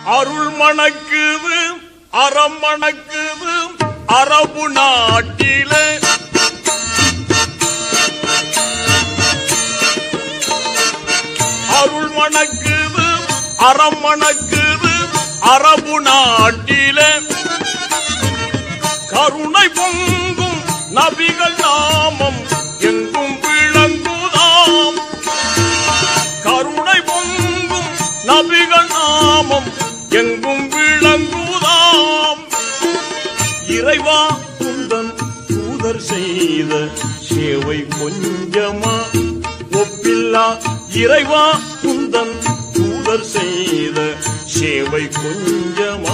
அருள் மணக்குது அறம் மணக்குது அரபு நாட்டிலே அருள் மணக்குது அறம் மணக்குது அரபு நாட்டிலே கருணை பொங்கும் நபிகள் நாமம் எங்கும் விளங்குதாம் கருணை பொங்கும் நபிகள் நாமம் எங்கும் விளங்குதாம் இறைவா குந்தன் தூதர் செய்த சேவை கொஞ்சமா ஒப்பில்லா இறைவா குந்தன் தூதர் செய்த சேவை கொஞ்சமா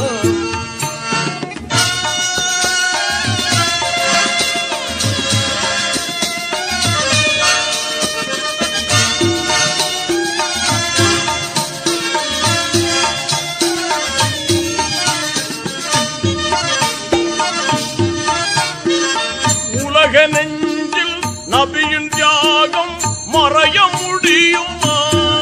உலக நெஞ்சில் நபியின் தியாகம் மறைய முடியுமா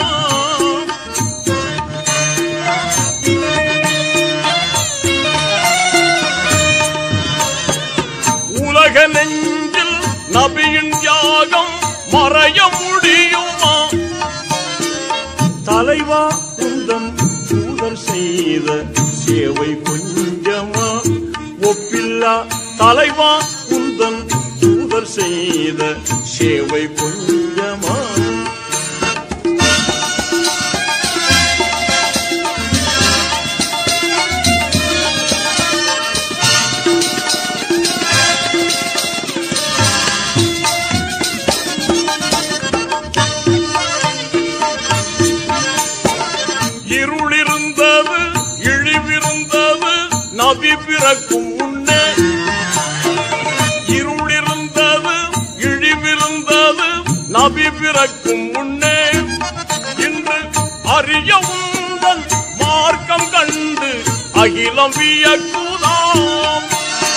உலக நெஞ்சில் நபியின் தியாகம் மறைய முடியுமா தலைவா குந்தன் தூதர் செய்த சேவை கொஞ்சமா ஒப்பில்லா தலைவா குந்தன் தூதர் செய்த சேவை கொஞ்சமா இருளிருந்தது இழிவிருந்தது நபி பிறக்கும் முன்னே இருளிருந்தது இழிவிருந்தது நபி பிறக்கும் முன்னே இன்று அறிய உந்தன் மார்க்கம் கண்டு அகிலம் வியக்குதாம்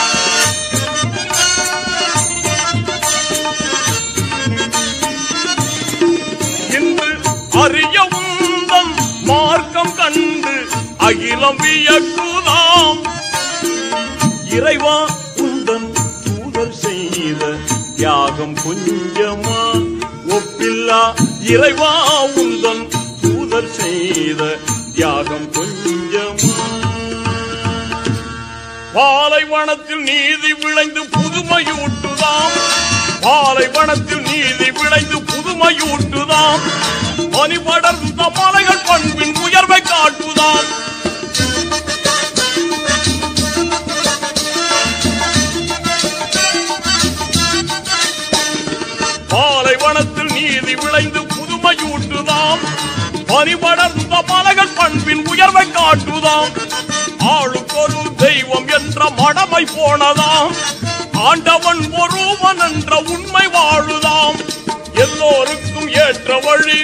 இன்று அறிய உந்தன் மார்க்கம் கண்டு அகிலம் வியக்குதாம் இறைவா உந்தன் தூதர் செய்த தியாகம் கொஞ்சமா ஒப்பில்லா இறைவா உந்தன் தூதர் செய்த தியாகம் கொஞ்சமா பாலைவனத்தில் நீதி விளைந்து புதுமையூட்டுதாம் பாலைவனத்தில் நீதி விளைந்து புதுமையூட்டுதாம் பனி படர்ந்த மலைகள் பண்பின் உயர்வை காட்டுதாம் பாலைவனத்தில் நீதி விளைந்து புதுமையூட்டுதாம் பனி படர்ந்த மலைகள் பண்பின் உயர்வை காட்டுதாம் ஆளுக்கொரு தெய்வம் என்ற மடமை போனதாம் ஆண்டவன் ஒருவன் என்ற உண்மை வாழுதாம் எல்லோருக்கும் ஏற்ற வழி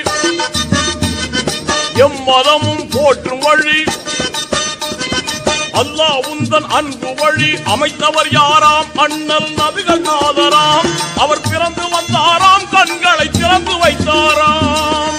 எம்மதமும் போற்றும் வழி அல்லாஹ் உந்தன் அன்பு வழி அமைத்தவர் யாராம் அண்ணல் நபிகள் நாதராம் அவர் பிறந்து வந்தாராம் கண்களை திறந்து வைத்தாராம்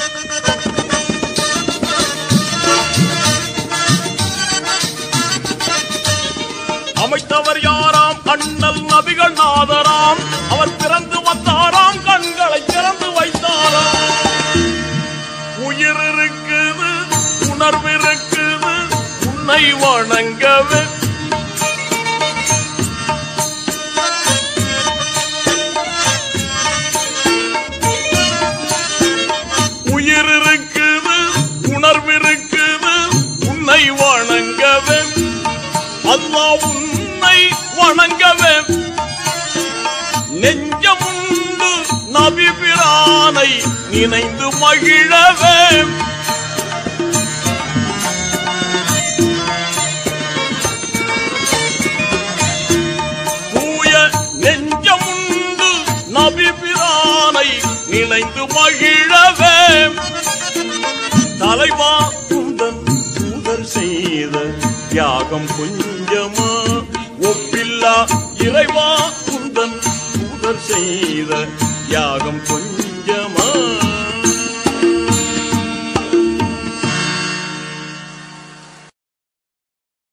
அமைத்தவர் யாராம் அண்ணல் நபிகள் நாதராம் அவர் பிறந்து வந்தாராம் கண்களை திறந்து வைத்தாராம் உயிர் இருக்குது உணர்வு இருக்குது உன்னை வணங்கவே உயிர் இருக்குது உணர்வு இருக்குது உன்னை வணங்கவே அல்லாஹ் உன்னை வணங்கவே நெஞ்சமுண்டு நபி பிரானை நினைந்து மகிழவே தூய நெஞ்சமுண்டு நபி பிரானை நினைந்து மகிழவே தலைவா குந்தன் தூதர் செய்த தியாகம் கொஞ்சமா ஒப்பில்லா இறைவா குந்தன் தூதர் செய்த தியாகம் கொஞ்சமா